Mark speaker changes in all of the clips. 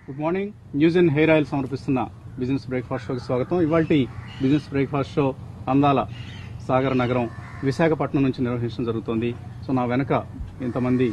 Speaker 1: Good morning news and hair oil సమర్పిస్తున్న business breakfast షోకి స్వాగతం ఇవాళ బిజినెస్ బ్రేక్ఫాస్ట్ షో అందాల సాగర నగరం విశాఖపట్నం నుంచి నిర్వహించడం జరుగుతుంది సో నా వెనక ఇంతమంది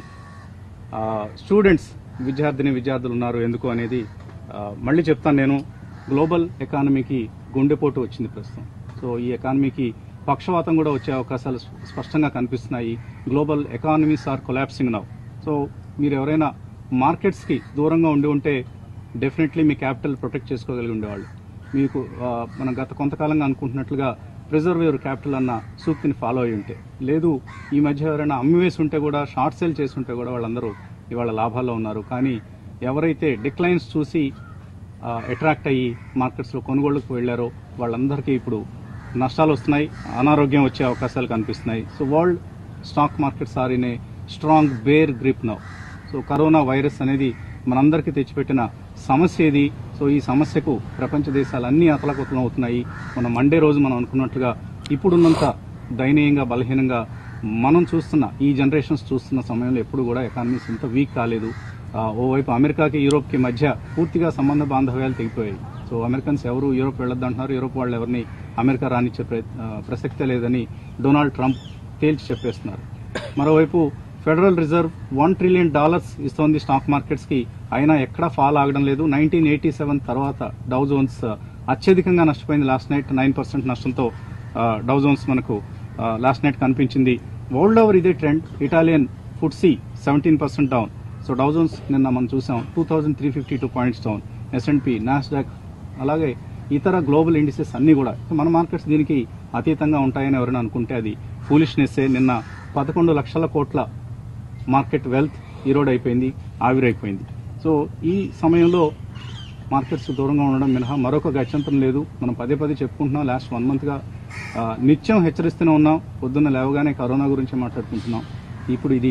Speaker 1: ఆ, స్టూడెంట్స్ విద్యార్థిని విద్యార్థులు ఉన్నారు ఎందుకు అనేది ఆ, మళ్ళీ చెప్తాను నేను గ్లోబల్ ఎకానమీకి గుండెపోటు వచ్చింది ప్రస్తుతం సో ఈ ఎకానమీకి పక్షవాతం కూడా వచ్చే అవకాశాలు స్ప- స్పష్టంగా కనిపిస్తున్నాయి global economies are collapsing now so మీరు ఎవరైనా మార్కెట్స్కి దూరంగా ఉండి ఉంటే డెఫినెట్లీ మీ క్యాపిటల్ ప్రొటెక్ట్ చేసుకోగలిగి ఉండేవాళ్ళు మీకు ఆ, మనం గత కొంతకాలంగా అనుకుంటున్నట్లుగా ప్రిజర్వ్ యువర్ క్యాపిటల్ అన్న సూక్తిని ఫాలో అయి ఉంటే లేదు ఈ మధ్య ఎవరైనా అమ్మివేసి ఉంటే కూడా షార్ట్ సేల్ చేసి ఉంటే కూడా వాళ్ళందరూ ఇవాళ లాభాల్లో ఉన్నారు కానీ ఎవరైతే డిక్లైన్స్ చూసి అట్రాక్ట్ అయ్యి మార్కెట్స్లో కొనుగోళ్లకు వెళ్ళారో వాళ్ళందరికీ ఇప్పుడు నష్టాలు వస్తున్నాయి అనారోగ్యం వచ్చే అవకాశాలు కనిపిస్తున్నాయి so world stock markets are in a strong bear grip now so coronavirus అనేది మనందరికీ తెచ్చిపెట్టిన సమస్య ఇది సో ఈ సమస్యకు ప్రపంచ దేశాలన్నీ అతలకుతలం అవుతున్నాయి మన మండే రోజు మనం అనుకున్నట్లుగా ఇప్పుడున్నంత దయనీయంగా బలహీనంగా మనం చూస్తున్న ఈ జనరేషన్స్ చూస్తున్న సమయంలో ఎప్పుడు కూడా ఎకానమీస్ ఇంత వీక్ కాలేదు ఆ, ఓవైపు అమెరికాకి యూరోప్కి మధ్య పూర్తిగా సంబంధ బాంధవ్యాలు తెగిపోయాయి సో అమెరికన్స్ ఎవరు యూరోప్ వెళ్ళొద్దంటున్నారు యూరోప్ వాళ్ళు ఎవరిని అమెరికా రానిచ్చే ప్రయత్- ఆ, ప్రసక్తే లేదని డొనాల్డ్ ట్రంప్ తేల్చి చెప్పేస్తున్నారు మరోవైపు Federal Reserve one trillion dollars ఇస్తోంది స్టాక్ మార్కెట్స్ కి అయినా ఎక్కడా ఫాల్ ఆగడం లేదు నైన్టీన్ ఎయిటీ సెవెన్ తర్వాత డౌ జోన్స్ ఆ, అత్యధికంగా నష్టపోయింది లాస్ట్ నైట్ నైన్ పర్సెంట్ నష్టంతో ఆ, డౌ జోన్స్ మనకు లాస్ట్ నైట్ కనిపించింది వరల్డ్ ఓవర్ ఇదే trend Italian FTSE seventeen percent down so Dow Jones నిన్న మనం చూసాం two thousand three fifty two points down S and P Nasdaq అలాగే ఇతర గ్లోబల్ ఇండిసెస్ అన్ని కూడా మన మార్కెట్స్ దీనికి అతీతంగా ఉంటాయని ఎవరైనా అనుకుంటే అది ఫూలిష్నెస్సే నిన్న పదకొండు లక్షల కోట్ల మార్కెట్ వెల్త్ ఈరోడ్ అయిపోయింది ఆవిరైపోయింది సో ఈ సమయంలో మార్కెట్స్ దూరంగా ఉండడం మినహా మరొక గత్యంతరం లేదు మనం పదే పదే చెప్పుకుంటున్నాం లాస్ట్ వన్ మంత్గా ఆ, నిత్యం హెచ్చరిస్తూనే ఉన్నాం పొద్దున్న లేవగానే కరోనా గురించి మాట్లాడుకుంటున్నాం ఇప్పుడు ఇది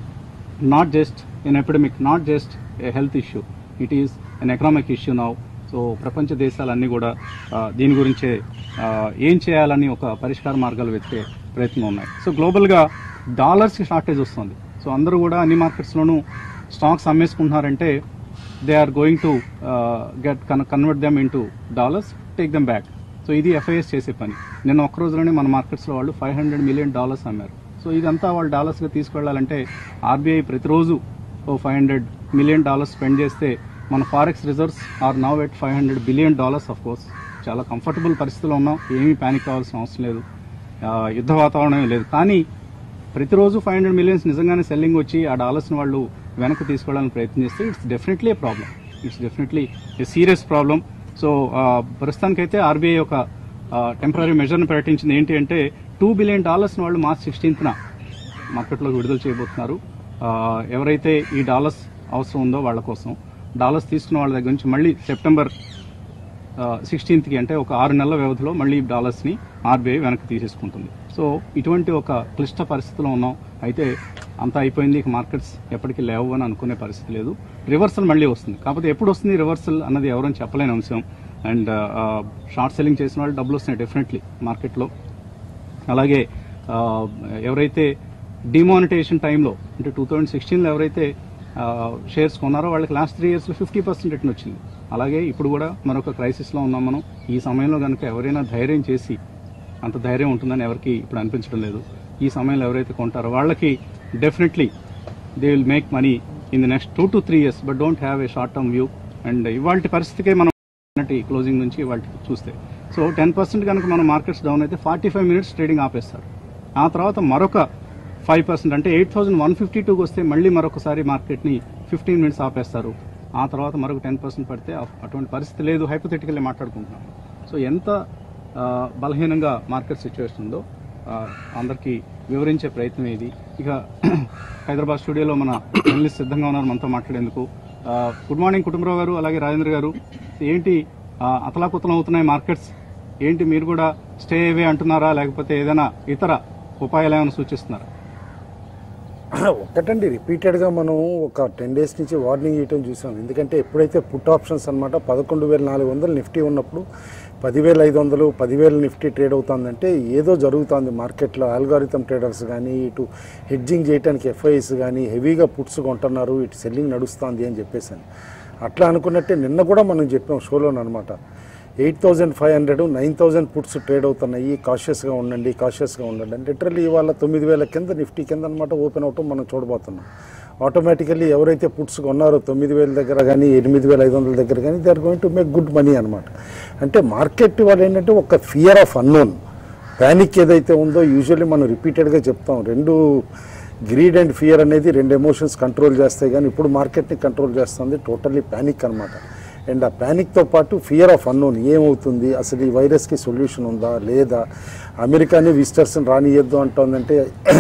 Speaker 1: not just an epidemic not just a health issue it is an economic issue now so ప్రపంచ దేశాలన్నీ కూడా ఆ, దీని గురించే ఆ, ఏం చేయాలని ఒక పరిష్కార మార్గాలు వెతికే ప్రయత్నం ఉన్నాయి సో గ్లోబల్గా డాలర్స్కి షార్టేజ్ వస్తుంది సో అందరూ కూడా అన్ని మార్కెట్స్లోనూ స్టాక్స్ అమ్మేసుకుంటున్నారంటే they are going to get convert them into dollars take them back so ఇది ఎఫ్ఐఎస్ చేసే పని నిన్న ఒక్క రోజులోనే మన మార్కెట్స్లో వాళ్ళు ఫైవ్ హండ్రెడ్ మిలియన్ డాలర్స్ అమ్మారు సో ఇదంతా వాళ్ళు డాలర్స్గా తీసుకెళ్లాలంటే ఆర్బీఐ ప్రతిరోజు ఓ five hundred million dollars spend చేస్తే మన forex reserves are now at five hundred billion dollars of course చాలా కంఫర్టబుల్ పరిస్థితిలో ఉన్నాం ఏమీ ప్యానిక్ కావాల్సిన అవసరం లేదు ఆ, యుద్ధ వాతావరణం ఏం లేదు కానీ ప్రతిరోజు ఫైవ్ హండ్రెడ్ మిలియన్స్ నిజంగానే సెల్లింగ్ వచ్చి ఆ డాలర్స్ని వాళ్ళు వెనక్కి తీసుకోవడానికి ప్రయత్నం చేస్తే it's definitely a problem it's definitely a serious problem so ప్రస్తుతానికైతే ఆర్బీఐ ఒక టెంపరీ మెజర్ని ప్రకటించింది ఏంటి అంటే టూ బిలియన్ డాలర్స్ని వాళ్ళు మార్చ్ సిక్స్టీన్త్న మార్కెట్లోకి విడుదల చేయబోతున్నారు ఆ, ఎవరైతే ఈ డాలర్స్ అవసరం ఉందో వాళ్ళ కోసం డాలర్స్ తీసుకున్న వాళ్ళ దగ్గర నుంచి మళ్ళీ సెప్టెంబర్ సిక్స్టీన్త్కి అంటే ఒక ఆరు నెలల వ్యవధిలో మళ్ళీ ఈ డాలర్స్ని ఆర్బీఐ వెనక్కి తీసేసుకుంటుంది సో ఇటువంటి ఒక క్లిష్ట పరిస్థితిలో ఉన్నాం అయితే అంతా అయిపోయింది ఇక మార్కెట్స్ ఎప్పటికీ లేవు అని అనుకునే పరిస్థితి లేదు రివర్సల్ మళ్ళీ వస్తుంది కాకపోతే ఎప్పుడు వస్తుంది రివర్సల్ అన్నది ఎవరని చెప్పలేని అంశం అండ్ షార్ట్ సెల్లింగ్ చేసిన వాళ్ళు డబ్బులు వస్తున్నాయి డెఫినెట్లీ మార్కెట్లో అలాగే ఆ, ఎవరైతే డిమానిటైజేషన్ టైంలో అంటే టూ థౌజండ్ సిక్స్టీన్లో ఎవరైతే షేర్స్ కొన్నారో వాళ్ళకి లాస్ట్ త్రీ ఇయర్స్లో ఫిఫ్టీ పర్సెంట్ రిటర్న్ వచ్చింది అలాగే ఇప్పుడు కూడా మరొక క్రైసిస్లో ఉన్నాం మనం ఈ సమయంలో కనుక ఎవరైనా ధైర్యం చేసి అంత ధైర్యం ఉంటుందని ఎవరికి ఇప్పుడు అనిపించడం లేదు ఈ సమయంలో ఎవరైతే కొంటారో వాళ్ళకి definitely they will make money in the next two to three years but don't have a short term view and ఇవాళ పరిస్థితికే మనం నిన్నటి క్లోజింగ్ నుంచి వాటికి చూస్తే సో టెన్ పర్సెంట్ కనుక మన మార్కెట్స్ డౌన్ అయితే ఫార్టీ ఫైవ్ మినిట్స్ ట్రేడింగ్ ఆపేస్తారు ఆ తర్వాత మరొక ఫైవ్ పర్సెంట్ అంటే ఎయిట్ థౌసండ్ వన్ ఫిఫ్టీ టూకి వస్తే మళ్ళీ మరొకసారి మార్కెట్ని ఫిఫ్టీన్ మినిట్స్ ఆపేస్తారు ఆ తర్వాత మరొక టెన్ పర్సెంట్ పడితే అ- అటువంటి పరిస్థితి లేదు హైపోథెటికల్లీ మాట్లాడుకుంటున్నాం సో ఎంత ఆ, బలహీనంగా మార్కెట్ సిచ్యువేషన్ ఉందో ఆ, అందరికీ వివరించే ప్రయత్నం ఇది ఇక హైదరాబాద్ స్టూడియోలో మన జర్నలిస్ట్ సిద్ధంగా ఉన్నారు మనతో మాట్లాడేందుకు ఆ, గుడ్ మార్నింగ్ కుటుంబరావు గారు అలాగే రాజేంద్ర గారు ఏంటి ఆ, అతలాకుతలం అవుతున్నాయి మార్కెట్స్ ఏంటి మీరు కూడా స్టే అవే అంటున్నారా లేకపోతే ఏదైనా ఇతర ఉపాయాలు ఏమైనా సూచిస్తున్నారా
Speaker 2: ఒక్కటండి రిపీటెడ్గా మనం ఒక టెన్ డేస్ నుంచి వార్నింగ్ ఇవ్వటం చూసాం ఎందుకంటే ఎప్పుడైతే పుట్ ఆప్షన్స్ అనమాట పదకొండు వేల నాలుగు వందలు నిఫ్టీ ఉన్నప్పుడు పదివేల ఐదు వందలు పదివేల నిఫ్టీ ట్రేడ్ అవుతుందంటే ఏదో జరుగుతుంది మార్కెట్లో ఆల్గారిథం ట్రేడర్స్ కానీ ఇటు హెడ్జింగ్ చేయడానికి ఎఫ్ఐఎస్ కానీ హెవీగా పుట్స్ కొంటున్నారు ఇటు సెల్లింగ్ నడుస్తుంది అని చెప్పేసాను అట్లా అనుకున్నట్టే నిన్న కూడా మనం చెప్పాం షోలోనమాట eight thousand five hundred nine thousand puts trade అవుతున్నాయి కాషియస్గా ఉండండి కాషియస్గా ఉండండి అంటే లిటరల్లీ ఇవాళ తొమ్మిది వేల కింద నిఫ్టీ కింద అనమాట ఓపెన్ అవటం మనం చూడబోతున్నాం ఆటోమేటికల్లీ ఎవరైతే పుట్స్ కొన్నారో తొమ్మిది వేల దగ్గర కానీ ఎనిమిది వేల ఐదు వందల దగ్గర కానీ they are going to make good money అనమాట అంటే మార్కెట్ వాళ్ళు ఏంటంటే ఒక ఫియర్ ఆఫ్ అన్నోన్ ప్యానిక్ ఏదైతే ఉందో యూజువల్లీ మనం రిపీటెడ్గా చెప్తాం రెండు గ్రీడ్ అండ్ ఫియర్ అనేది రెండు ఎమోషన్స్ కంట్రోల్ చేస్తాయి కానీ ఇప్పుడు మార్కెట్ని కంట్రోల్ చేస్తుంది టోటల్లీ ప్యానిక్ అనమాట అండ్ ఆ ప్యానిక్తో పాటు ఫియర్ ఆఫ్ అన్నోన్ ఏమవుతుంది అసలు ఈ వైరస్కి సొల్యూషన్ ఉందా లేదా అమెరికాని విజిటర్స్ని రానియద్దు అంటోందంటే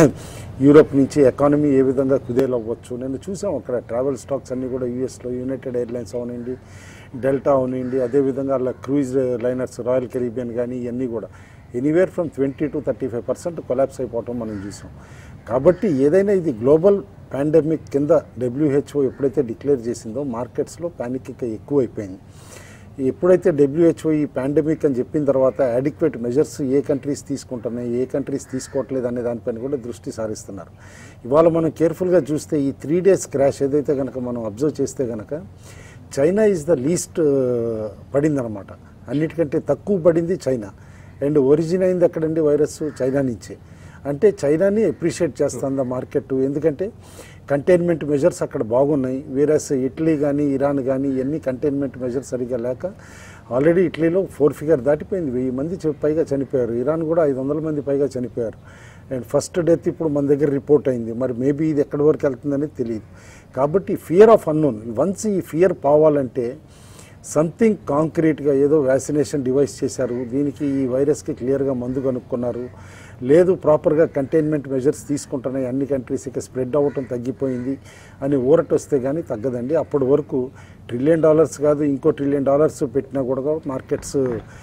Speaker 2: యూరోప్ నుంచి ఎకానమీ ఏ విధంగా కుదేలవ్వచ్చు నేను చూసాం అక్కడ ట్రావెల్ స్టాక్స్ అన్నీ కూడా యూఎస్లో యునైటెడ్ ఎయిర్లైన్స్ అవనండి డెల్టా అవనండి అదేవిధంగా అలా క్రూయిజ్ లైనర్స్ రాయల్ కెరీబియన్ కానీ ఇవన్నీ కూడా anywhere from twenty to thirty five percent collapse అయిపోవటం మనం చూసాం కాబట్టి ఏదైనా ఇది గ్లోబల్ పాండమిక్ కింద డబ్ల్యూహెచ్ఓ ఎప్పుడైతే డిక్లేర్ చేసిందో మార్కెట్స్లో ప్యానిక్ ఇంకా ఎక్కువైపోయింది ఎప్పుడైతే డబ్ల్యూహెచ్ఓ ఈ పాండమిక్ అని చెప్పిన తర్వాత అడిక్వేట్ మెజర్స్ ఏ కంట్రీస్ తీసుకుంటున్నాయి ఏ కంట్రీస్ తీసుకోవట్లేదు అనే దానిపైన కూడా దృష్టి సారిస్తున్నారు ఇవాళ మనం కేర్ఫుల్గా చూస్తే ఈ త్రీ డేస్ క్రాష్ ఏదైతే కనుక మనం అబ్జర్వ్ చేస్తే కనుక చైనా ఈజ్ ద లీస్ట్ పడిందనమాట అన్నిటికంటే తక్కువ పడింది చైనా అండ్ ఒరిజిన్ అయింది ఎక్కడండి వైరస్ చైనా నుంచే అంటే చైనాని అప్రిషియేట్ చేస్తుంది ఆ మార్కెట్ ఎందుకంటే కంటైన్మెంట్ మెజర్స్ అక్కడ బాగున్నాయి వేరస్ ఇటలీ కానీ ఇరాన్ కానీ ఇవన్నీ కంటైన్మెంట్ మెజర్స్ సరిగా లేక ఆల్రెడీ ఇటలీలో ఫోర్ ఫిగర్ దాటిపోయింది వెయ్యి మంది చె- పైగా చనిపోయారు ఇరాన్ కూడా ఐదు వందల మంది పైగా చనిపోయారు అండ్ ఫస్ట్ డెత్ ఇప్పుడు మన దగ్గర రిపోర్ట్ అయింది మరి మేబీ ఇది ఎక్కడి వరకు వెళ్తుందనేది తెలియదు కాబట్టి ఫియర్ ఆఫ్ అన్నోన్ వన్స్ ఈ ఫియర్ పోవాలంటే సంథింగ్ కాంక్రీట్గా ఏదో వ్యాక్సినేషన్ డివైస్ చేశారు దీనికి ఈ వైరస్కి క్లియర్గా మందు కనుక్కున్నారు లేదు ప్రాపర్గా కంటైన్మెంట్ మెజర్స్ తీసుకుంటున్నాయి అన్ని కంట్రీస్ ఇక స్ప్రెడ్ అవ్వటం తగ్గిపోయింది అని ఊరట వస్తే కానీ తగ్గదండి అప్పటి వరకు ట్రిలియన్ డాలర్స్ కాదు ఇంకో ట్రిలియన్ డాలర్స్ పెట్టినా కూడా మార్కెట్స్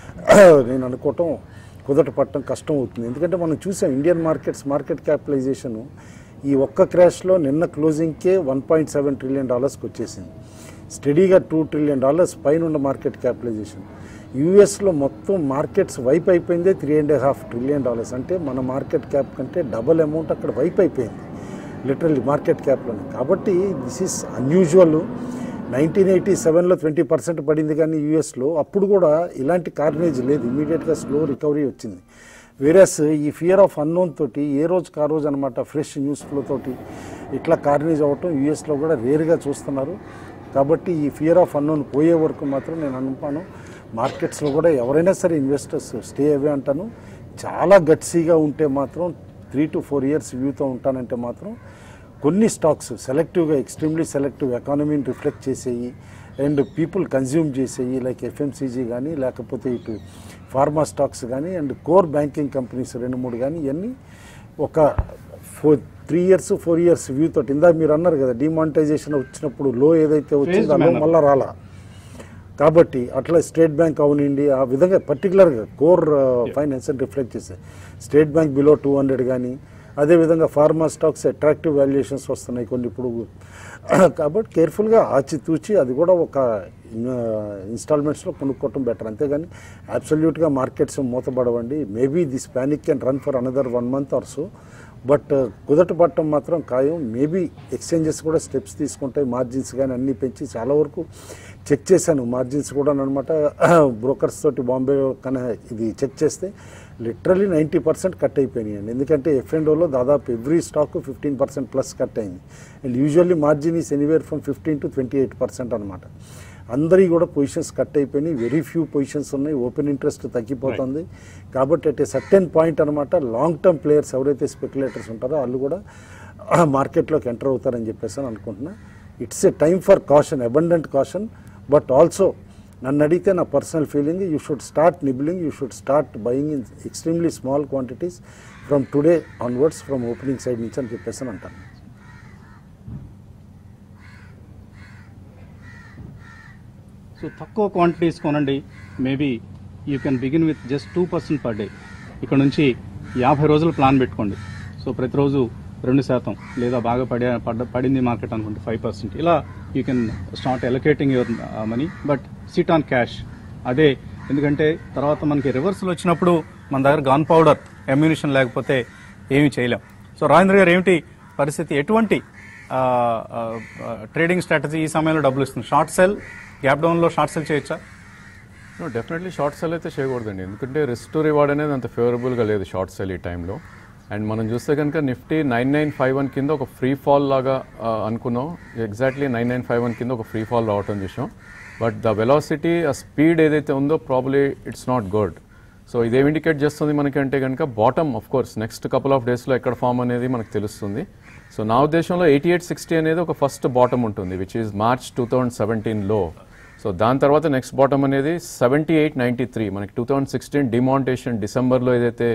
Speaker 2: నేను అనుకోవటం కుదట పట్టడం కష్టం అవుతుంది ఎందుకంటే మనం చూసాం ఇండియన్ మార్కెట్స్ మార్కెట్ క్యాపిటలైజేషన్ ఈ ఒక్క క్రాష్లో నిన్న క్లోజింగ్కే వన్ పాయింట్ సెవెన్ ట్రిలియన్ డాలర్స్కి వచ్చేసింది స్టడీగా టూ ట్రిలియన్ డాలర్స్ పైన ఉన్న మార్కెట్ క్యాపిటలైజేషన్ యూఎస్లో మొత్తం మార్కెట్స్ వైప్ అయిపోయిందే three and half trillion dollars అంటే మన మార్కెట్ క్యాప్ కంటే డబల్ అమౌంట్ అక్కడ వైప్ అయిపోయింది లిటరల్లీ మార్కెట్ క్యాప్లో కాబట్టి this is unusual nineteen eighty సెవెన్లో ట్వంటీ పర్సెంట్ పడింది కానీ యూఎస్లో అప్పుడు కూడా ఇలాంటి కార్నేజ్ లేదు ఇమీడియట్గా స్లో రికవరీ వచ్చింది వేరస్ ఈ ఫియర్ ఆఫ్ అన్నోన్ తోటి ఏ రోజుకి ఆ రోజు అనమాట ఫ్రెష్ న్యూస్ ఫ్లో తోటి ఇట్లా కార్నేజ్ అవ్వటం యూఎస్లో కూడా రేరుగా చూస్తున్నారు కాబట్టి ఈ ఫియర్ ఆఫ్ అన్నోన్ పోయే వరకు మాత్రం నేను అనుకున్నాను మార్కెట్స్లో కూడా ఎవరైనా సరే ఇన్వెస్టర్స్ స్టే అవే అంటాను చాలా గట్సీగా ఉంటే మాత్రం త్రీ టు ఫోర్ ఇయర్స్ వ్యూతో ఉంటానంటే మాత్రం కొన్ని స్టాక్స్ సెలెక్టివ్గా ఎక్స్ట్రీమ్లీ సెలెక్టివ్ ఎకానమీని రిఫ్లెక్ట్ చేసేయి అండ్ పీపుల్ కన్జ్యూమ్ చేసేయి లైక్ ఎఫ్ఎంసీజీ కానీ లేకపోతే ఇటు ఫార్మా స్టాక్స్ కానీ అండ్ కోర్ బ్యాంకింగ్ కంపెనీస్ రెండు మూడు కానీ ఇవన్నీ ఒక four three years four years view తోటి ఇందాక మీరు అన్నారు కదా డిమానిటైజేషన్ వచ్చినప్పుడు లో ఏదైతే వచ్చిందో
Speaker 1: manner.
Speaker 2: మళ్ళీ రాలా కాబట్టి అట్లా స్టేట్ బ్యాంక్ అవనండి ఆ విధంగా పర్టికులర్గా కోర్ ఫైనాన్స్ రిఫ్లెక్ట్ చేస్తాయి state bank below two hundred కానీ అదేవిధంగా ఫార్మా స్టాక్స్ అట్రాక్టివ్ వాల్యుయేషన్స్ వస్తున్నాయి కొన్ని ఇప్పుడు కాబట్టి కేర్ఫుల్గా ఆచితూచి అది కూడా ఒక ఇన్స్టాల్మెంట్స్లో కొనుక్కోవటం బెటర్ అంతేగాని అబ్సల్యూట్గా మార్కెట్స్ మూతపడవండి maybe this panic can run for another one month or so but కుదట పట్టడం మాత్రం ఖాయం మేబీ ఎక్స్చేంజెస్ కూడా స్టెప్స్ తీసుకుంటాయి మార్జిన్స్ కానీ అన్నీ పెంచి చాలా వరకు చెక్ చేశాను మార్జిన్స్ కూడా అనమాట బ్రోకర్స్ తోటి బాంబే కన్నా ఇది చెక్ చేస్తే లిటరలీ నైంటీ పర్సెంట్ కట్ అయిపోయినాయండి ఎందుకంటే ఎఫ్ అండ్ ఓలో దాదాపు every stock fifteen percent plus cut అయింది and usually margin is anywhere from fifteen to twenty eight percent అనమాట అందరి కూడా పొజిషన్స్ కట్ అయిపోయినాయి వెరీ ఫ్యూ పొజిషన్స్ ఉన్నాయి ఓపెన్ ఇంట్రెస్ట్ తగ్గిపోతుంది కాబట్టి అట్ ఏ సర్టెన్ పాయింట్ అనమాట లాంగ్ టర్మ్ ప్లేయర్స్ ఎవరైతే స్పెక్యులేటర్స్ ఉంటారో వాళ్ళు కూడా మార్కెట్లోకి ఎంటర్ అవుతారని చెప్పేసి అని అనుకుంటున్నా it's a time for caution abundant caution but also నన్ను అడిగితే నా personal feeling you should start nibbling you should start buying in extremely small quantities from today onwards from opening side నుంచి అని చెప్పేసి అని అంటాను
Speaker 1: సో తక్కువ క్వాంటిటీస్ కొనండి maybe you can begin with just two percent per day ఇక్కడ నుంచి యాభై రోజులు ప్లాన్ పెట్టుకోండి సో ప్రతిరోజు రెండు శాతం లేదా బాగా పడే పడ్డ పడింది మార్కెట్ అనుకుంటే ఫైవ్ పర్సెంట్ ఇలా you can start allocating your money but sit on cash అదే ఎందుకంటే తర్వాత మనకి రివర్సల్ వచ్చినప్పుడు మన దగ్గర గన్ పౌడర్ అమ్యూనిషన్ లేకపోతే ఏమీ చేయలేం సో రాజేంద్ర గారు ఏమిటి పరిస్థితి ఎటువంటి ట్రేడింగ్ స్ట్రాటజీ ఈ సమయంలో డబ్బులు ఇస్తుంది షార్ట్ సెల్ గ్యాప్ డౌన్లో షార్ట్ సెల్ చేయొచ్చా
Speaker 3: డెఫినెట్లీ షార్ట్ సెల్ అయితే చేయకూడదండి ఎందుకంటే రిస్క్ టు రివార్డ్ అనేది అంత ఫేవరబుల్గా లేదు షార్ట్ సెల్ ఈ టైంలో అండ్ మనం చూస్తే కనుక Nifty nine nine five one కింద ఒక ఫ్రీ ఫాల్ లాగా ఆ, అనుకున్నాం exactly nine nine five one కింద ఒక ఫ్రీ ఫాల్ రావటం చూసాం బట్ ద వెలాసిటీ ఆ స్పీడ్ ఏదైతే ఉందో probably it's not good so ఇదేం ఇండికేట్ చేస్తుంది మనకి అంటే కనుక bottom of course next couple of డేస్లో ఎక్కడ ఫామ్ అనేది మనకు తెలుస్తుంది సో నా ఉద్దేశంలో ఎయిటీ ఎయిట్ సిక్స్టీ అనేది ఒక ఫస్ట్ బాటమ్ ఉంటుంది which is March two thousand సెవెంటీన్లో సో దాని తర్వాత నెక్స్ట్ బాటమ్ అనేది సెవెంటీ ఎయిట్ నైంటీ త్రీ మనకి టూ థౌజండ్ సిక్స్టీన్ డిమాంటేషన్ డిసెంబర్లో ఏదైతే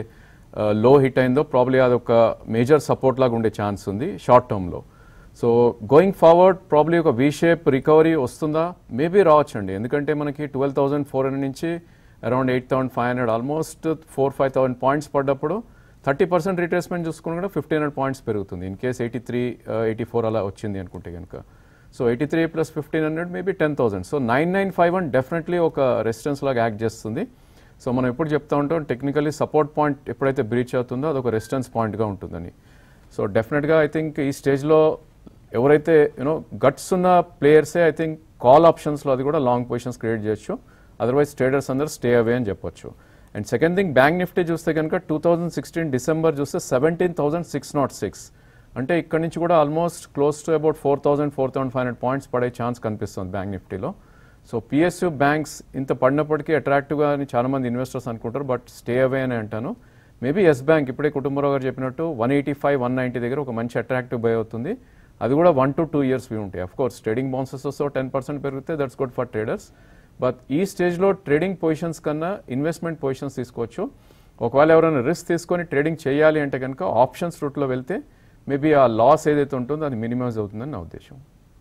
Speaker 3: లో హిట్ అయిందో ప్రాబ్లీ అది ఒక మేజర్ సపోర్ట్ లాగా ఉండే ఛాన్స్ ఉంది షార్ట్ టర్మ్లో సో గోయింగ్ ఫార్వర్డ్ ప్రాబ్లీ ఒక వీ షేప్ రికవరీ వస్తుందా మేబీ రావచ్చండి ఎందుకంటే మనకి ట్వెల్వ్ థౌసండ్ ఫోర్ హండ్రెడ్ నుంచి around eight thousand five hundred almost four five thousand points పడ్డప్పుడు థర్టీ పర్సెంట్ రిట్రేస్మెంట్ చూసుకుని కూడా ఫిఫ్టీన్ హండ్రెడ్ పాయింట్స్ పెరుగుతుంది in case eighty three eighty four అలా వచ్చింది అనుకుంటే కనుక so eighty three plus fifteen hundred maybe ten thousand so nine nine five one definitely ఒక resistance లాగా యాక్ట్ చేస్తుంది సో మనం ఎప్పుడు చెప్తా ఉంటాం టెక్నికలీ సపోర్ట్ పాయింట్ ఎప్పుడైతే బ్రీచ్ అవుతుందో అదొక రెసిస్టెన్స్ పాయింట్గా ఉంటుందని సో డెఫినెట్గా ఐ థింక్ ఈ స్టేజ్లో ఎవరైతే యూనో గట్స్ ఉన్న ప్లేయర్సే ఐ థింక్ కాల్ ఆప్షన్స్లో అది కూడా లాంగ్ పొజిషన్స్ క్రియేట్ చేయొచ్చు అదర్వైజ్ ట్రేడర్స్ అందరూ స్టే అవే అని చెప్పొచ్చు and second thing bank Nifty చూస్తే కనుక టూ థౌజండ్ సిక్స్టీన్ డిసెంబర్ చూస్తే seventeen thousand six not six అంటే ఇక్కడ నుంచి కూడా almost close to about four thousand four thousand five hundred points పడే ఛాన్స్ కనిపిస్తుంది బ్యాంక్ నిఫ్టీలో సో పిఎస్యూ బ్యాంక్స్ ఇంత పడినప్పటికీ అట్రాక్టివ్గా అని చాలా మంది ఇన్వెస్టర్స్ అనుకుంటారు బట్ స్టే అవే అని అంటాను మేబీ ఎస్ బ్యాంక్ ఇప్పుడే కుటుంబరావు గారు చెప్పినట్టు one eighty five one ninety దగ్గర ఒక మంచి అట్రాక్టివ్ బై అవుతుంది అది కూడా one to two years view ఉంటాయి of course trading bounces ten percent పెరిగితే that's good for traders but ఈ స్టేజ్లో ట్రేడింగ్ పొజిషన్స్ కన్నా ఇన్వెస్ట్మెంట్ పొజిషన్స్ తీసుకోవచ్చు ఒకవేళ ఎవరైనా రిస్క్ తీసుకొని ట్రేడింగ్ చేయాలి అంటే కనుక ఆప్షన్స్ రూట్లో వెళ్తే మేబీ ఆ లాస్ ఏదైతే ఉంటుందో అది మినిమైజ్ అవుతుందని నా ఉద్దేశం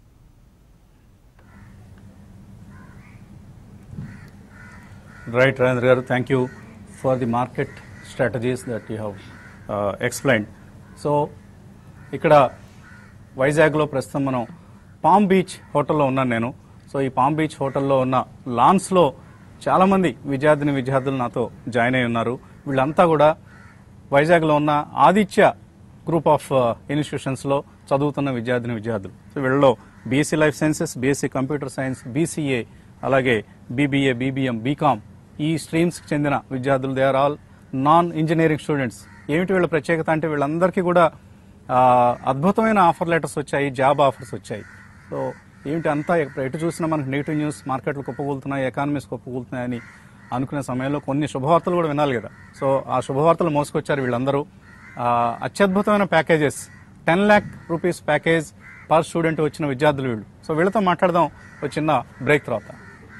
Speaker 1: right Rajendra garu thank you for the market strategies that you have explained so ఇక్కడ వైజాగ్లో ప్రస్తుతం మనం పామ్ బీచ్ హోటల్లో ఉన్నాను నేను సో ఈ పామ్ బీచ్ హోటల్లో ఉన్న లాన్స్లో చాలామంది విద్యార్థిని విద్యార్థులు నాతో జాయిన్ అయి ఉన్నారు వీళ్ళంతా కూడా వైజాగ్లో ఉన్న ఆదిత్య గ్రూప్ ఆఫ్ ఇన్స్టిట్యూషన్స్లో చదువుతున్న విద్యార్థిని విద్యార్థులు సో వీళ్ళలో BSc life sciences BSc computer science BCA అలాగే బీబీఏ బీబీఎం బీకామ్ ఈ స్ట్రీమ్స్కి చెందిన విద్యార్థులు they are all non engineering students ఏమిటి వీళ్ళ ప్రత్యేకత అంటే వీళ్ళందరికీ కూడా ఆ, అద్భుతమైన ఆఫర్ లెటర్స్ వచ్చాయి జాబ్ ఆఫర్స్ వచ్చాయి సో ఏమిటి అంతా ఎప్పుడు ఎటు చూసినా మనకు నెగిటివ్ న్యూస్ మార్కెట్లు కుప్పకూలుతున్నాయి ఎకానమీస్ కుప్పకూలుతున్నాయని అనుకునే సమయంలో కొన్ని శుభవార్తలు కూడా వినాలి కదా సో ఆ శుభవార్తలు మోసుకొచ్చారు వీళ్ళందరూ ఆ, అత్యద్భుతమైన packages ten lakh rupees package per student వచ్చిన విద్యార్థులు వీళ్ళు సో వీళ్ళతో మాట్లాడదాం ఒక చిన్న బ్రేక్ తర్వాత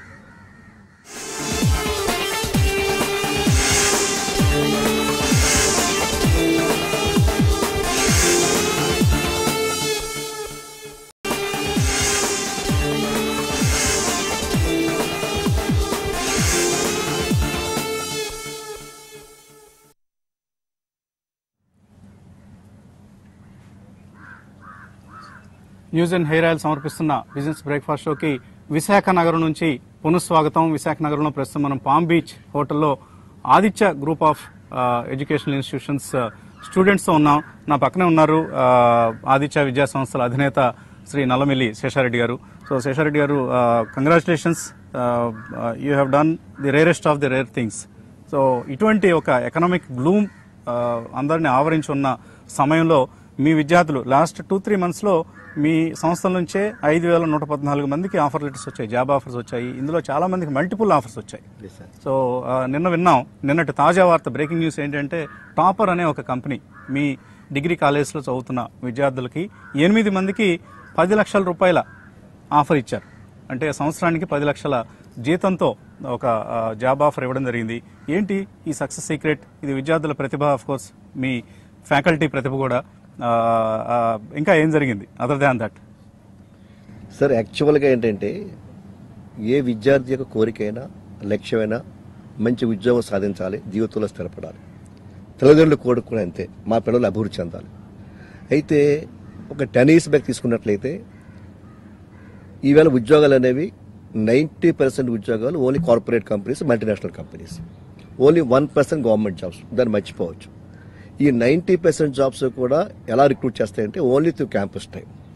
Speaker 1: న్యూస్ అండ్ హెయిర్ ఆయిల్ సమర్పిస్తున్న బిజినెస్ బ్రేక్ఫాస్ట్ షోకి విశాఖ నగరం నుంచి పునఃస్వాగతం విశాఖ నగరంలో ప్రస్తుతం మనం పామ్ బీచ్ హోటల్లో Aditya group of educational institutions students తో ఉన్నాం నా పక్కనే ఉన్నారు ఆ, ఆదిత్య విద్యా సంస్థల అధినేత శ్రీ నల్లమిల్లి శేషారెడ్డి గారు so Seshareddy garu congratulations you have done the rarest of the rare things so ఇటువంటి ఒక ఎకనామిక్ గ్లూమ్ అందరిని ఆవరించి ఉన్న సమయంలో మీ విద్యార్థులు లాస్ట్ టూ త్రీ మంత్స్లో మీ సంస్థల నుంచే ఐదు వేల నూట పద్నాలుగు మందికి ఆఫర్ లెటర్స్ వచ్చాయి జాబ్ ఆఫర్స్ వచ్చాయి ఇందులో చాలా మందికి మల్టిపుల్ ఆఫర్స్ వచ్చాయి సో ఆ, నిన్న విన్నాం నిన్నటి తాజా వార్త బ్రేకింగ్ న్యూస్ ఏంటంటే టాపర్ అనే ఒక కంపెనీ మీ డిగ్రీ కాలేజ్లో చదువుతున్న విద్యార్థులకి ఎనిమిది మందికి పది లక్షల రూపాయల ఆఫర్ ఇచ్చారు అంటే సంవత్సరానికి పది లక్షల జీతంతో ఒక ఆ, జాబ్ ఆఫర్ ఇవ్వడం జరిగింది ఏంటి ఈ సక్సెస్ సీక్రెట్ ఇది విద్యార్థుల ప్రతిభ ఆఫ్ కోర్స్ మీ ఫ్యాకల్టీ ప్రతిభ కూడా ఆ, ఆ, ఇంకా ఏం జరిగింది అదర్ దాన్ దట్
Speaker 4: సార్ యాక్చువల్గా ఏంటంటే ఏ విద్యార్థి యొక్క కోరికైనా లక్ష్యమైనా మంచి ఉద్యోగం సాధించాలి జీవితంలో స్థిరపడాలి తల్లిదండ్రులు కోరుకునే అంతే మా పిల్లలు అభివృద్ధి చెందాలి అయితే ఒక టెన్ ఇయర్స్ బ్యాక్ తీసుకున్నట్లయితే ఈవేళ ఉద్యోగాలు అనేవి నైంటీ పర్సెంట్ ఉద్యోగాలు only corporate companies multinational companies only one percent government jobs దాన్ని మర్చిపోవచ్చు ఈ నైంటీ పర్సెంట్ జాబ్స్ కూడా ఎలా రిక్రూట్ చేస్తాయంటే ఓన్లీ త్రూ క్యాంపస్ టైం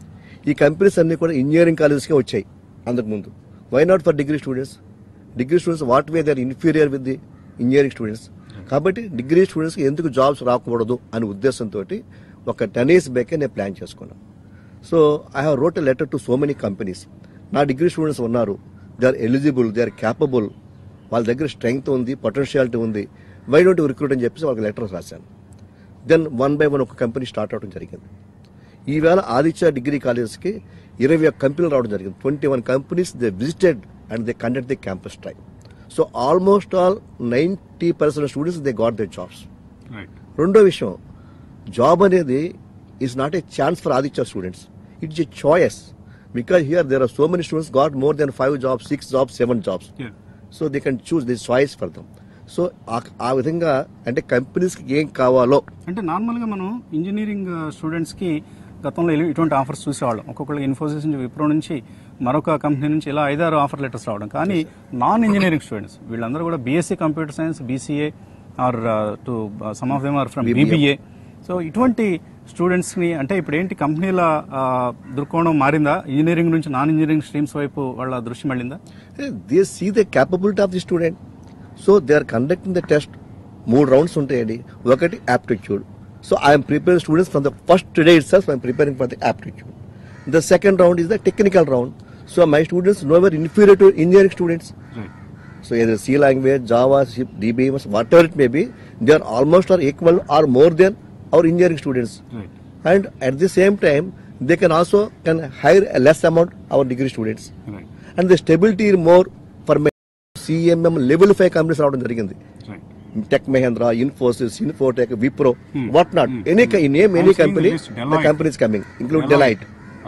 Speaker 4: ఈ కంపెనీస్ అన్ని కూడా ఇంజనీరింగ్ కాలేజెస్కే వచ్చాయి అంతకుముందు why not for degree students degree students what way they are inferior with the engineering students కాబట్టి డిగ్రీ స్టూడెంట్స్కి ఎందుకు జాబ్స్ రాకూడదు అనే ఉద్దేశంతో ఒక టెన్ ఇయర్స్ బ్యాకే నేను ప్లాన్ చేసుకున్నాను so I have wrote a letter to so many companies నా డిగ్రీ స్టూడెంట్స్ ఉన్నారు they are eligible they are capable వాళ్ళ దగ్గర స్ట్రెంగ్త్ ఉంది పొటెన్షియాలిటీ ఉంది వై డోంట్ రిక్రూట్ అని చెప్పేసి వాళ్ళకి లెటర్ రాశాను దెన్ వన్ బై వన్ ఒక కంపెనీ స్టార్ట్ అవడం జరిగింది ఈవేళ ఆదిత్య డిగ్రీ కాలేజెస్కి ఇరవై ఒక్క కంపెనీలు రావడం జరిగింది twenty one companies they visited and they conduct the campus try so almost all ninety percent students they got they jobs
Speaker 1: right
Speaker 4: రెండో విషయం జాబ్ అనేది is not a chance for Aditya students it's a choice because here there are so many students got more than five jobs six jobs seven jobs so they can choose this choice for them so ఆ విధంగా అంటే కంపెనీస్కి ఏం కావాలో
Speaker 1: అంటే నార్మల్గా మనం engineering స్టూడెంట్స్కి గతంలో ఇలా ఇటువంటి ఆఫర్స్ చూసేవాళ్ళం ఒక్కొక్కరికి ఇన్ఫోసిస్ నుంచి విప్రో నుంచి మరొక కంపెనీ నుంచి ఇలా ఐదారు ఆఫర్ లెటర్స్ రావడం కానీ నాన్ ఇంజనీరింగ్ స్టూడెంట్స్ వీళ్ళందరూ కూడా BSc computer science BCA or two some of them are from BBA so ఇటువంటి స్టూడెంట్స్ని అంటే ఇప్పుడు ఏంటి కంపెనీల ఆ, దృక్కోణం మారిందా ఇంజనీరింగ్ నుంచి నాన్ ఇంజనీరింగ్ స్ట్రీమ్స్ వైపు వాళ్ళ దృష్టి మళ్ళిందా
Speaker 4: they see the capability of the student so they are conducting the test మూడు రౌండ్స్ ఉంటాయండి ఒకటి aptitude so I'm prepare students from the first day ఇట్ సెల్ఫ్ I'm preparing for the aptitude the second round is the technical round so my students no ever inferior to engineering students So either C language, Java, C, DBMS, whatever it may be, they are almost or equal or more than our engineering students.
Speaker 1: Right.
Speaker 4: And at the same time, they can also can hire a less amount our degree students.
Speaker 1: Right
Speaker 4: And the stability is more for my CMM level 5 companies రావడం జరిగింది
Speaker 1: right
Speaker 4: Tech Mahindra, Infosys, Infotech, Wipro, what not. Any co- name any
Speaker 1: I'm seeing the
Speaker 4: company,
Speaker 1: list,
Speaker 4: the
Speaker 1: Deloitte.
Speaker 4: company is coming, include Deloitte.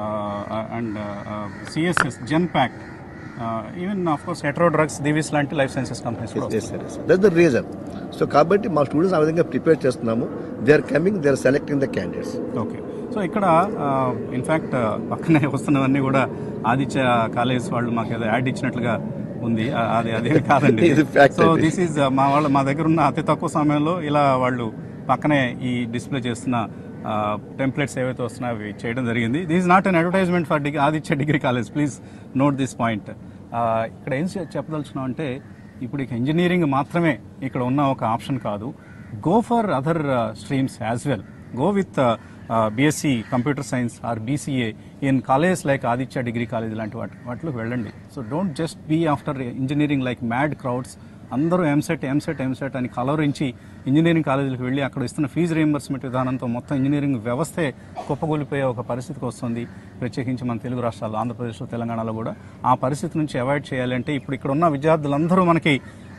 Speaker 1: And CSS Genpact even of course Hetero drugs Divis లాంటి life sciences companies కూడా
Speaker 4: Yes, sir, yes, sir. That's the reason. So కాబట్టి మా students ఆ విధంగా prepare చేస్తున్నాము they are coming they are selecting the candidates
Speaker 1: okay so ఇక్కడ in fact పక్కనే వస్తున్నవన్నీ కూడా ఆదిత్య కాలేజ్ వాళ్ళు మాకు ఏదో యాడ్ ఇచ్చినట్లుగా ఉంది ఆ, అది అదేమి కాదండి
Speaker 4: ఇది fact
Speaker 1: సో
Speaker 4: అండి.
Speaker 1: దిస్ ఈజ్ మా వాళ్ళ మా దగ్గర ఉన్న అతి తక్కువ సమయంలో ఇలా వాళ్ళు పక్కనే ఈ డిస్ప్లే చేస్తున్న టెంప్లెట్స్ ఏవైతే వస్తున్నాయో అవి చేయడం జరిగింది this is not an advertisement for degree Aditya degree college please note this point ఇక్కడ ఏం చె- చెప్పదలుచుకున్నాం అంటే ఇప్పుడు ఇక ఇంజనీరింగ్ మాత్రమే ఇక్కడ ఉన్న ఒక ఆప్షన్ కాదు go for other streams as well go with BSc computer science or BCA in college like Aditya degree college లాంటి వాటి వాటిలోకి వెళ్ళండి so don't just be after engineering like mad crowds అందరూ ఎంసెట్ ఎంసెట్ ఎంసెట్ అని కలవరించి ఇంజనీరింగ్ కాలేజీలకు వెళ్ళి అక్కడ ఇస్తున్న ఫీజు రియంబర్స్మెంట్ విధానంతో మొత్తం ఇంజనీరింగ్ వ్యవస్థే కుప్పగొలిపోయే ఒక పరిస్థితికి వస్తుంది ప్రత్యేకించి మన తెలుగు రాష్ట్రాల్లో ఆంధ్రప్రదేశ్లో తెలంగాణలో కూడా ఆ పరిస్థితి నుంచి అవాయిడ్ చేయాలంటే ఇప్పుడు ఇక్కడ ఉన్న విద్యార్థులందరూ మనకి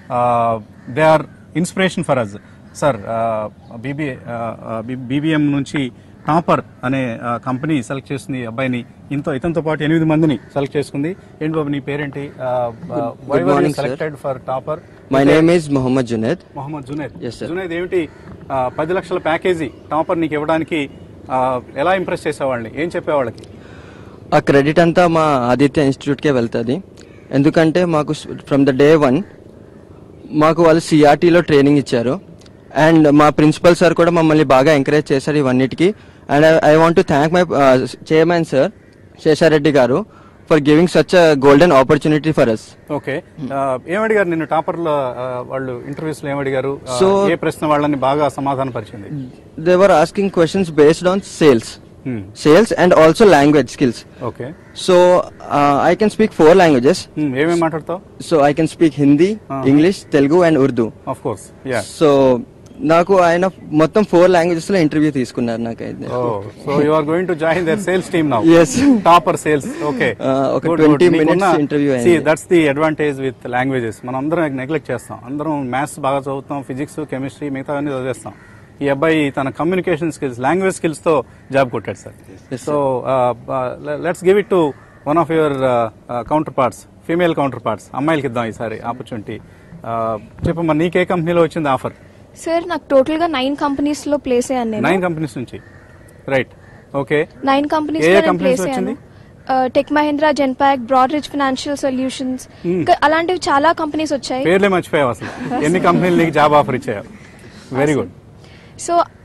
Speaker 1: they are inspiration for us sir BBA BBM నుంచి టాపర్ అనే కంపెనీ సెలెక్ట్ చేసింది ఈ అబ్బాయిని ఇంతో ఇతనితో పాటు ఎనిమిది మందిని సెలెక్ట్ చేసుకుంది ఏంటి బాబు నీ పేరేంటి
Speaker 5: morning, sir.
Speaker 1: Selected for topper
Speaker 5: My name is Muhammad Junaid.
Speaker 1: Mohammed Junaid
Speaker 5: Yes, sir.
Speaker 1: Junaid ఏమిటి ఆ, పది లక్షల ప్యాకేజీ టాపర్ నీకు ఇవ్వడానికి ఆ, ఎలా ఇంప్రెస్ చేసేవాళ్ళని ఏం చెప్పేవాళ్ళకి
Speaker 5: ఆ క్రెడిట్ అంతా మా ఆదిత్య ఇన్స్టిట్యూట్కే వెళ్తుంది ఎందుకంటే మాకు ఫ్రమ్ ద డే వన్ మాకు వాళ్ళు సిఆర్టీలో ట్రైనింగ్ ఇచ్చారు అండ్ మా ప్రిన్సిపల్ సార్ కూడా మమ్మల్ని బాగా ఎంకరేజ్ చేశారు ఇవన్నిటికీ and I want to thank my chairman sir Seshareddy garu for giving such a golden opportunity for us
Speaker 1: okay ఆ, ఏమడిగారు నిన్ను టాపర్లో ఆ, వాళ్ళు ఇంటర్వ్యూస్ లో ఏమడిగారు ఆ,
Speaker 5: So-
Speaker 1: ఏ ప్రశ్న వాళ్ళని బాగా సమాధాన పరిచింది
Speaker 5: they were asking questions based on sales
Speaker 1: Hmm.
Speaker 5: Sales and also language skills
Speaker 1: okay
Speaker 5: so I can speak four languages
Speaker 1: Hmm, ఏమేం మాట్లాడతావు
Speaker 5: so I can speak Hindi English Telugu and Urdu
Speaker 1: of course yeah
Speaker 5: so నాకు ఆయన మొత్తం four languages లో interview తీసుకున్నారు నాకైతే
Speaker 1: so you are going to join the sales team now
Speaker 5: Yes.
Speaker 1: Topper sales okay
Speaker 5: Uh, ఒక 20 minutes interview అయింది.
Speaker 1: That's the advantage with languages మనం అందరం నెగ్లెక్ట్ చేస్తాం అందరం మ్యాథ్స్ బాగా చదువుతాం ఫిజిక్స్ కెమిస్ట్రీ మిగతా అన్ని చదివేస్తాం ఈ అబ్బాయి తన కమ్యూనికేషన్ స్కిల్స్ లాంగ్వేజ్ స్కిల్స్ తో జాబ్ కొట్టాడు sir so let's give it to one of your counter parts female counter parts అమ్మాయిలకి ఇద్దాం ఈసారి ఆపర్చునిటీ చెప్పమ్మా నీకే కంపెనీలో వచ్చింది ఆఫర్
Speaker 6: సార్ నాకు టోటల్ గా నైన్ కంపెనీస్ లో ప్లేస్ అయ్యాను నేను
Speaker 1: నైన్ కంపెనీస్ నుంచి రైట్ ఓకే
Speaker 6: నైన్ కంపెనీస్
Speaker 1: ఏ
Speaker 6: లో నేను
Speaker 1: companies
Speaker 6: ప్లేస్ అయ్యాను
Speaker 1: వచ్చింది?
Speaker 6: Tech Mahindra Genpact Broadridge financial solutions అలాంటివి చాలా కంపెనీస్ వచ్చాయి
Speaker 1: పేర్లే మర్చిపోయావు అసలు ఎన్ని కంపెనీలు నీకు జాబ్ ఆఫర్ ఇచ్చాయో very good
Speaker 6: so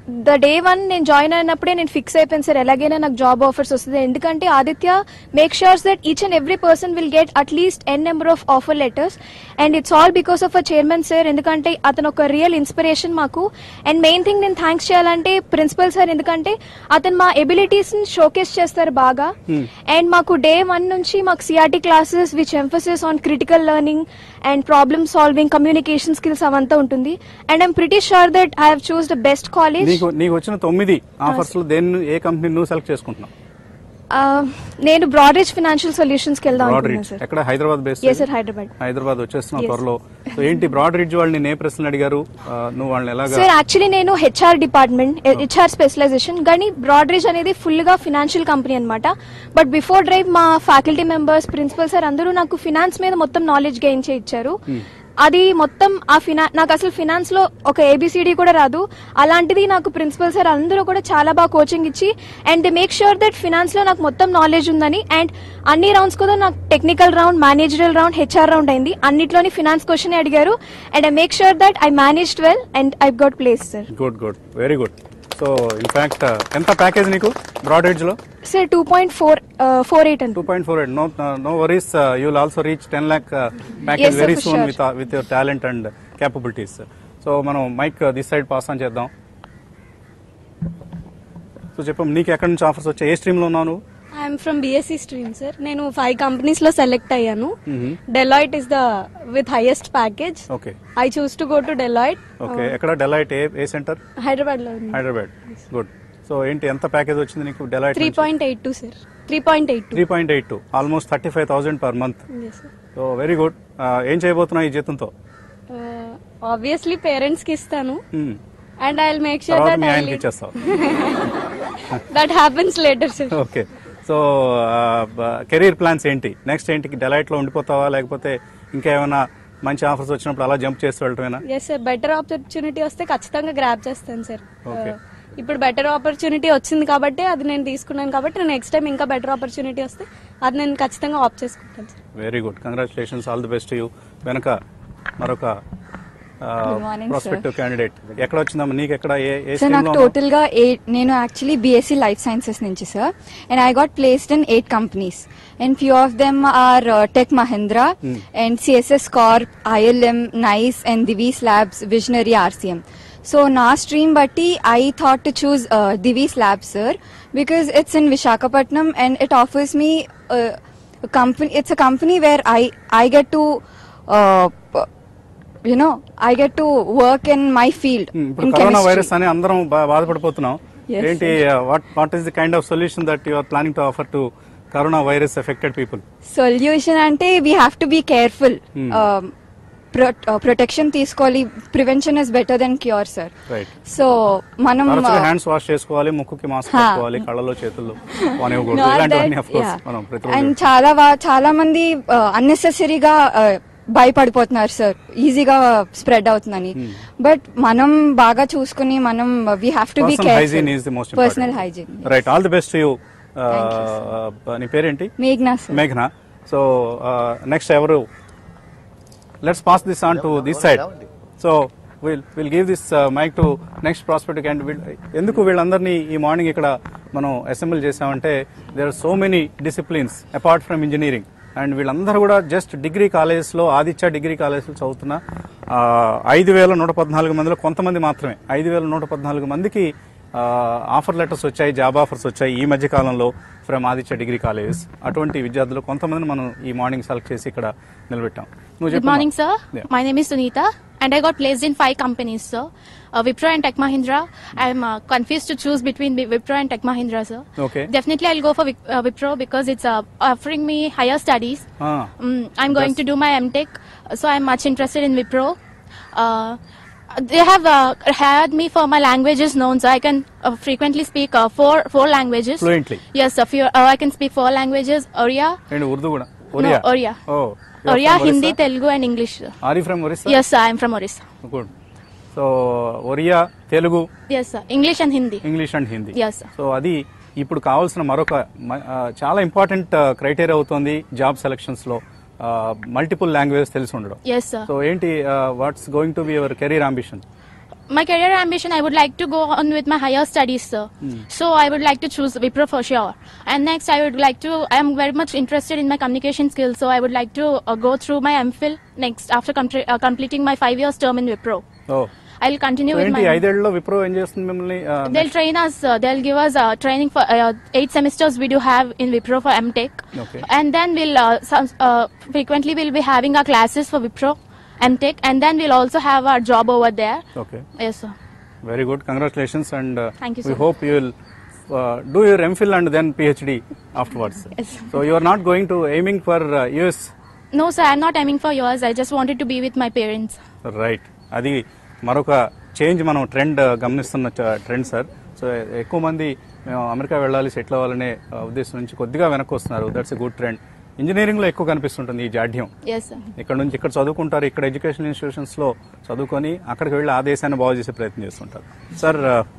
Speaker 6: the day one నేను జాయిన్ అయినప్పుడే నేను ఫిక్స్ అయిపోయాను సార్ ఎలాగైనా నాకు జాబ్ ఆఫర్స్ వస్తుంది ఎందుకంటే Aditya make sures that each and every person will get at least n number of offer letters and it's all because of a chairman sir ఎందుకంటే అతను ఒక రియల్ ఇన్స్పిరేషన్ మాకు అండ్ మెయిన్ థింగ్ నేను thanks చేయాలంటే principal sir ఎందుకంటే అతను మా abilities ని షోకేస్ చేస్తారు బాగా అండ్ మాకు డే వన్ నుంచి మాకు CRT classes which emphasis on critical learning and problem solving communication skills అవంతా ఉంటుంది and I'm pretty sure that I have chose the best college
Speaker 1: నీకు నీకు వచ్చిన తొమ్మిది ఆఫర్స్ లో దేన్ని ఏ కంపెనీ నువ్వు సెలెక్ట్ చేసుకుంటున్నావు
Speaker 6: నేను బ్రాడరేజ్ ఫినాన్షియల్ సొల్యూషన్స్ కి వెళ్దాం
Speaker 1: బ్రాడ్
Speaker 6: అనుకున్నాను
Speaker 1: రిడ్జ్
Speaker 6: సార్
Speaker 1: ఎక్కడ Hyderabad base
Speaker 6: yes sir Hyderabad
Speaker 1: Hyderabad వచ్చేస్తున్నావు
Speaker 6: Yes.
Speaker 1: త్వరలో సో ఏంటి బ్రాడ్ రిడ్జ్ వాళ్ళు నేను ఏ ప్రశ్నలు అడిగారు ఆ, నువ్వు వాళ్ళని ఎలాగా
Speaker 6: సార్ యాక్చువల్లీ నేను హెచ్ఆర్ డిపార్ట్మెంట్ హెచ్ఆర్ స్పెషలైజేషన్ కానీ బ్రాడరేజ్ అనేది ఫుల్ గా ఫినాన్షియల్ కంపెనీ అన్నమాట బట్ బిఫోర్ డ్రైవ్ మా ఫ్యాకల్టీ మెంబర్స్ ప్రిన్సిపల్ సార్ అందరూ నాకు ఫినాన్స్ మీద మొత్తం నాలెడ్జ్ గెయిన్ చేయించారు అది మొత్తం ఆ ఫినా నాకు అసలు ఫినాన్స్ లో ఒక ఏబిసిడి కూడా రాదు అలాంటిది నాకు ప్రిన్సిపల్ సార్ అందరూ కూడా చాలా బాగా కోచింగ్ ఇచ్చి and they make sure that finance లో నాకు మొత్తం నాలెడ్జ్ ఉందని అండ్ అన్ని రౌండ్స్ కూడా నాకు technical round managerial round HR round అయింది అన్నిట్లోని ఫినాన్స్ క్వశ్చన్ అడిగారు and I make sure that I managed well and I got place sir
Speaker 1: good good very good so in fact ఎంత ప్యాకేజ్ నీకు Broadridge లో
Speaker 6: sir two point four four eight and
Speaker 1: two point four eight no no worries you will also reach ten lakh
Speaker 6: Yes,
Speaker 1: package
Speaker 6: sir,
Speaker 1: very
Speaker 6: for
Speaker 1: soon
Speaker 6: sure.
Speaker 1: With with your talent and capabilities so మనం mike this side pass on చేద్దాం సో చెప్పం నీకు ఎక్కడి నుంచి offers వచ్చాయి ఏ stream లో ఉన్నావు నువ్వు
Speaker 7: I'm from BSc stream sir నేను ఫైవ్ కంపెనీస్ లో సెలెక్ట్ అయ్యాను Deloitte is the with highest package
Speaker 1: okay
Speaker 7: I chose to go to Deloitte
Speaker 1: okay ఎక్కడ డెలైట్ ఏ ఏ సెంటర్
Speaker 7: హైదరాబాద్ లో
Speaker 1: హైదరాబాద్ గుడ్ సో ఏంటి ఎంత ప్యాకేజ్ వచ్చింది నీకు Deloitte
Speaker 7: three point eight two sir three point eight two
Speaker 1: three point eight two almost thirty five thousand per month so very good ఏం చేయబోతున్నావు ఈ జీతంతో
Speaker 7: ఆబ్వియస్లీ పేరెంట్స్ కి ఇస్తాను
Speaker 1: Hmm.
Speaker 7: And I will make sure
Speaker 1: తర్వాత
Speaker 7: that
Speaker 1: మీ
Speaker 7: I
Speaker 1: ఆయనకి ఇచ్చేస్తావు
Speaker 7: that happens later sir
Speaker 1: okay so career plans ఏంటి నెక్స్ట్ ఏంటి డెలైట్ లో ఉండిపోతావా లేకపోతే ఇంకా ఏమైనా మంచి ఆఫర్స్ వచ్చినప్పుడు అలా జంప్ చేసి వెళ్ళటమేనా
Speaker 7: ఎస్ సార్ బెటర్ ఆపర్చునిటీ వస్తే ఖచ్చితంగా గ్రాప్ చేస్తాను సార్
Speaker 1: Okay.
Speaker 7: ఇప్పుడు బెటర్ ఆపర్చునిటీ వచ్చింది కాబట్టి అది నేను తీసుకున్నాను కాబట్టి నెక్స్ట్ టైం ఇంకా బెటర్ ఆపర్చునిటీ వస్తే అది నేను ఖచ్చితంగా ఆప్ చేసుకుంటాను sir
Speaker 1: very good congratulations all the best you వెనక మరొక
Speaker 8: morning,
Speaker 1: ప్రాస్పెక్టివ్ క్యాండిడేట్ ఎక్కడ వచ్చిందమ్మా నీకు ఎక్కడ ఏ ఏ
Speaker 8: సార్
Speaker 1: stream
Speaker 8: నాకు
Speaker 1: లో ఉన్నావు?
Speaker 8: టోటల్ గా ఎయిట్ నేను యాక్చువల్లీ బీఎస్సీ లైఫ్ సైన్సెస్ నుంచి sir and I got placed in eight companies and few of them are tech Mahindra and CSS Corp ILM nice and Divi's labs visionary RCM so నా stream బట్టి I thought to choose Divi's labs sir because it's in Visakhapatnam and it offers me company it's a company where i i get to uh, you know i get to work in my field
Speaker 1: Hmm, ఇప్పుడు
Speaker 8: in
Speaker 1: corona
Speaker 8: chemistry.
Speaker 1: Virus అని అందరం బా- బాధపడిపోతున్నాం
Speaker 8: Yes,
Speaker 1: ఏంటి what what is the kind of solution that you are planning to offer to corona virus affected people
Speaker 8: solution అంటే we have to be careful protection తీసుకోవాలి prevention is better than cure sir
Speaker 1: right
Speaker 8: so మనం
Speaker 1: తరచుగా
Speaker 8: uh,
Speaker 1: hands wash చేసుకోవాలి ముక్కుకి mask
Speaker 8: Ha.
Speaker 1: పెట్టుకోవాలి కళ్ళలో చేతులు పోనివ్వకూడదు
Speaker 8: not
Speaker 1: ఇలాంటివన్నీ
Speaker 8: that-
Speaker 1: of course
Speaker 8: yeah.
Speaker 1: మనం
Speaker 8: అండ్
Speaker 1: ప్రతిరోజు
Speaker 8: చాలా వా- చాలా మంది అన్నెసెసరీగా భయపడిపోతున్నారు సార్ ఈజీగా స్ప్రెడ్ అవుతుందని బట్ మనం బాగా చూసుకుని మనం we have to be
Speaker 1: personal hygiene is the most
Speaker 8: personal hygiene
Speaker 1: right all the best you నీ పేరేంటి
Speaker 8: మేఘ్నా సార్
Speaker 1: మేఘన సో నెక్స్ట్ ఎవరు let's pass this on to this side so will will give this mic to next prospect and ఎందుకు వీళ్ళందరినీ ఈ morning ఇక్కడ మనం assemble చేసామంటే there are so many disciplines apart from engineering and వీళ్ళందరూ కూడా జస్ట్ డిగ్రీ కాలేజెస్లో ఆదిత్య డిగ్రీ కాలేజెస్లో చదువుతున్న ఐదు వేల నూట పద్నాలుగు మందిలో కొంతమంది మాత్రమే ఐదు వేల నూట పద్నాలుగు మందికి ఆఫర్ లెటర్స్ వచ్చాయి జాబ్ ఆఫర్స్ వచ్చాయి ఈ మధ్య కాలంలో ఫ్రమ్ ఆదిత్య డిగ్రీ కాలేజెస్ అటువంటి విద్యార్థులు కొంతమందిని మనం ఈ మార్నింగ్ సెలెక్ట్ చేసి ఇక్కడ నిలబెట్టాం నువ్వు
Speaker 9: Good
Speaker 1: చెప్పమ్మా.
Speaker 9: morning, sir.
Speaker 1: Yeah.
Speaker 9: My name is Sunita, and I got placed in five companies, sir. Uh, Wipro and Tech Mahindra. I'm uh, confused to choose between Wi- Wipro and Tech Mahindra, sir.
Speaker 1: Okay.
Speaker 9: Definitely, I'll go for Wip- uh, Wipro because it's uh, offering me higher studies.
Speaker 1: Ah.
Speaker 9: Um, I'm going
Speaker 1: That's-
Speaker 9: to do my MTech, so I'm much interested in Wipro. Uh, they have uh, hired me for my languages known, so I can uh, frequently speak uh, four four languages.
Speaker 1: Fluently.
Speaker 9: Yes, sir. Few, uh, I can speak four languages: Oriya,
Speaker 1: ఏంటి ఉర్దూ కూడా Oriya
Speaker 9: No, Oriya.
Speaker 1: ఓ
Speaker 9: Oriya, Hindi, Telugu, and English. Sir.
Speaker 1: Are you from Orissa
Speaker 9: Yes, sir. I'm from Orissa.
Speaker 1: Good so Oriya Telugu
Speaker 9: Yes, sir. English and Hindi.
Speaker 1: English and Hindi
Speaker 9: Yes, sir.
Speaker 1: So అది ఇప్పుడు కావాల్సిన మరొక మ- ఆ, చాలా ఇంపార్టెంట్ క్రైటీరియా అవుతుంది జాబ్ సెలక్షన్స్ లో మల్టిపుల్ లాంగ్వేజెస్ తెలిసి ఉండడం
Speaker 9: Yes, sir.
Speaker 1: సో ఏంటి what's going to be your career ambition
Speaker 9: my career ambition, I would like to go on with my higher studies, sir. So I would like to choose Wipro for sure. And next, I would like to. I am very much interested in my communication skills, so I would like to uh, go through my MPhil next after com- uh, completing my five years term in Wipro.
Speaker 1: ఓ
Speaker 9: I'll continue
Speaker 1: so
Speaker 9: with
Speaker 1: ఏంటి
Speaker 9: my.
Speaker 1: ఐదేళ్లలో విప్రో ఏం చేస్తుంది మిమ్మల్ని ఆ,
Speaker 9: They'll train us. Uh, they'll give us uh, training for uh, eight semesters. We do have in Wipro for MTech,
Speaker 1: Okay.
Speaker 9: and then we'll uh, some, uh, frequently we'll be having our classes for Wipro, MTech, and then we'll also have our job over there.
Speaker 1: Okay
Speaker 9: Yes, sir.
Speaker 1: Very good congratulations and
Speaker 9: Thank you,
Speaker 1: we
Speaker 9: sir.
Speaker 1: Hope you will do your MPhil and then PhD afterwards
Speaker 9: Yes.
Speaker 1: So you are not going to aiming for US
Speaker 9: No, sir. I'm not aiming for yours. I just wanted to be with my parents.
Speaker 1: Right అది మరొక change మనం trend గమనిస్తున్న trend sir so ఎక్కువ మంది మేము America వెళ్ళాలి settle అవ్వాలనే ఆ, ఉద్దేశం నుంచి కొద్దిగా వెనక్కి వస్తున్నారు దట్స్ ఎ గుడ్ ట్రెండ్ ఇంజనీరింగ్లో ఎక్కువ కనిపిస్తుంటుంది ఈ జాడ్యం
Speaker 9: Yes, sir.
Speaker 1: ఇక్కడ నుంచి ఇక్కడ చదువుకుంటారు ఇక్కడ ఎడ్యుకేషన్ ఇన్స్టిట్యూషన్స్ లో చదువుకొని అక్కడికి వెళ్ళి ఆ దేశాన్ని బాగు చేసే ప్రయత్నం చేస్తుంటారు సార్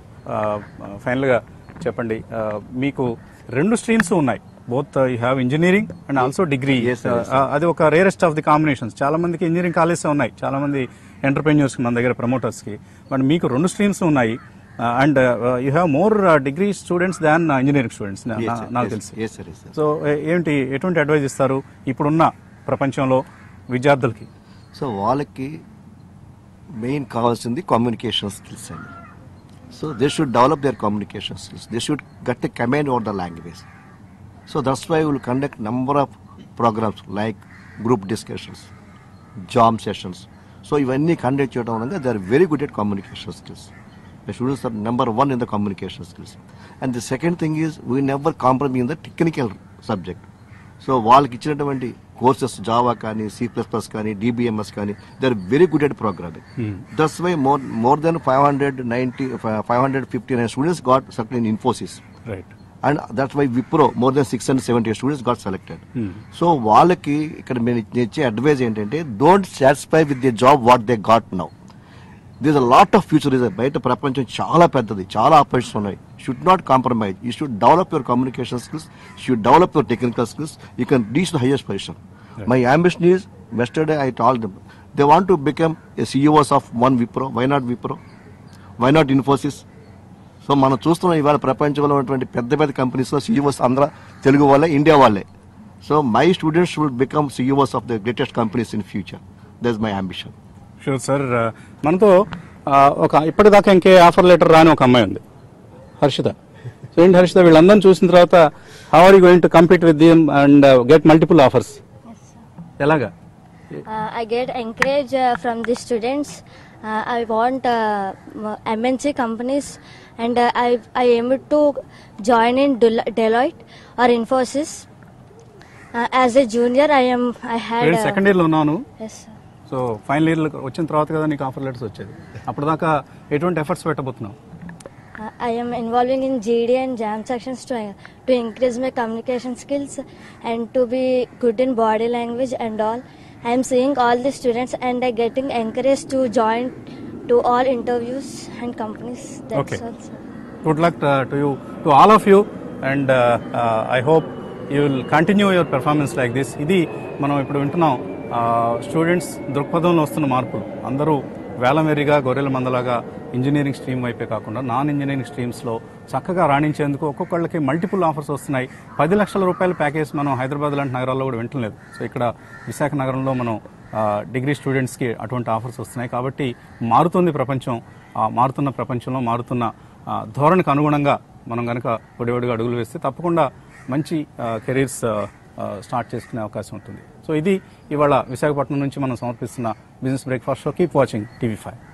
Speaker 1: ఫైనల్ గా చెప్పండి ఆ, మీకు రెండు స్ట్రీమ్స్ ఉన్నాయి both you have engineering and also degree
Speaker 4: Yes, sir, yes,
Speaker 1: అది ఒక రేరెస్ట్ ఆఫ్ ది కాంబినేషన్స్ చాలా మందికి ఇంజనీరింగ్ కాలేజెస్ ఉన్నాయి చాలా మంది ఎంటర్ప్రెన్యూర్స్ మన దగ్గర ప్రమోటర్స్ కి బట్ మీకు రెండు స్ట్రీమ్స్ ఉన్నాయి and you have more degree students than engineering students
Speaker 4: Yes, sir.
Speaker 1: నాకు
Speaker 4: Yes,
Speaker 1: తెలిసి
Speaker 4: yes, sir, yes, sir.
Speaker 1: So ఏంటి ఎటువంటి అడ్వైజ్ ఇస్తారు ఇప్పుడున్న ప్రపంచంలో విద్యార్థులకి
Speaker 4: సో వాళ్ళకి మెయిన్ కావాల్సింది కమ్యూనికేషన్ స్కిల్స్ అండి so they should develop their communication skills they should get a command over the language so that's why will conduct number of programmes like group discussions JAM sessions so ఇవన్నీ conduct చేయడం వల్ల they are very good at communication skills the students are number one in the communication skills and the second thing is we never compromise in the technical subject so వాళ్ళకి ఇచ్చినటువంటి courses Java కానీ C plus plus కానీ DBMS కానీ they are very good at programming that's why more more than five hundred ninety five hundred fifty nine students got selected in Infosys
Speaker 1: right
Speaker 4: and that's why Wipro more than six hundred seventy students got selected so వాళ్ళకి ఇక్కడ మేము ఇచ్చే advice ఏంటంటే don't satisfy with the job what they got now this a lot of future is బయట ప్రపంచం చాలా పెద్దది చాలా ఆపర్చునిటీస్ ఉన్నాయి should not compromise you should develop your communication skills should develop your technical skills you can reach the highest position my ambition is yesterday I told them they want to become a CEOs of one Wipro why not Wipro why not Infosys so మనం చూస్తున్నాం ఇవాళ ప్రపంచంలో ఉన్నటువంటి పెద్ద పెద్ద కంపెనీస్లో CEOs అందరూ తెలుగు వాళ్ళే ఇండియా వాళ్ళే so my students will become CEOs of the greatest companies in future that is my ambition
Speaker 1: sure sir మనతో ఆ, ఒక ఇప్పటిదాకా ఇంకే ఆఫర్ లెటర్ రాని ఒక అమ్మాయి ఉంది హర్షిత సో ఏంటి హర్షిత వీళ్ళందరిని చూసిన తర్వాత how are you going to compete with them and get multiple offers ఎలాగా
Speaker 10: Uh, I get encourage uh, from the students. Uh, I want uh, m- MNC companies, and uh, I I aim to join in Del- Deloitte or Infosys. Uh, as a junior, I am I had.
Speaker 1: నేను second year లో ఉన్నాను
Speaker 10: yes, sir.
Speaker 1: So final year వచ్చిన తర్వాత కదా నీకు offer letters వచ్చేది అప్పటిదాకా ఎటువంటి ఎఫర్ట్స్ పెట్టబోతున్నావు
Speaker 10: Uh, I am involving in GD and JAM sections to to increase my communication skills and to be good in body language and all. I am seeing all the students and I getting encouraged to join to all interviews and companies. That's
Speaker 1: Okay.
Speaker 10: all. sir.
Speaker 1: Good luck to you to all of you and I hope you will continue your performance like this ఇది మనం ఇప్పుడు వింటున్నాం students దృక్పథంలో వస్తున్న మార్పులు అందరూ వేలమెరిగా గొర్రెల మందలాగా engineering stream వైపే కాకుండా నాన్ ఇంజనీరింగ్ స్ట్రీమ్స్లో చక్కగా రాణించేందుకు ఒక్కొక్కళ్ళకి మల్టిపుల్ ఆఫర్స్ వస్తున్నాయి పది లక్షల రూపాయల ప్యాకేజ్ మనం హైదరాబాద్ లాంటి నగరాల్లో కూడా వింటలేదు సో ఇక్కడ విశాఖ నగరంలో మనం ఆ, డిగ్రీ స్టూడెంట్స్కి అటువంటి ఆఫర్స్ వస్తున్నాయి కాబట్టి మారుతుంది ప్రపంచం ఆ మారుతున్న ప్రపంచంలో మారుతున్న ఆ, ధోరణికి అనుగుణంగా మనం కనుక ఒడివడిగా అడుగులు వేస్తే తప్పకుండా మంచి కెరీర్స్ స్టార్ట్ చేసుకునే అవకాశం ఉంటుంది సో ఇది ఇవాళ విశాఖపట్నం నుంచి మనం సమర్పిస్తున్న business breakfast show keep watching TV five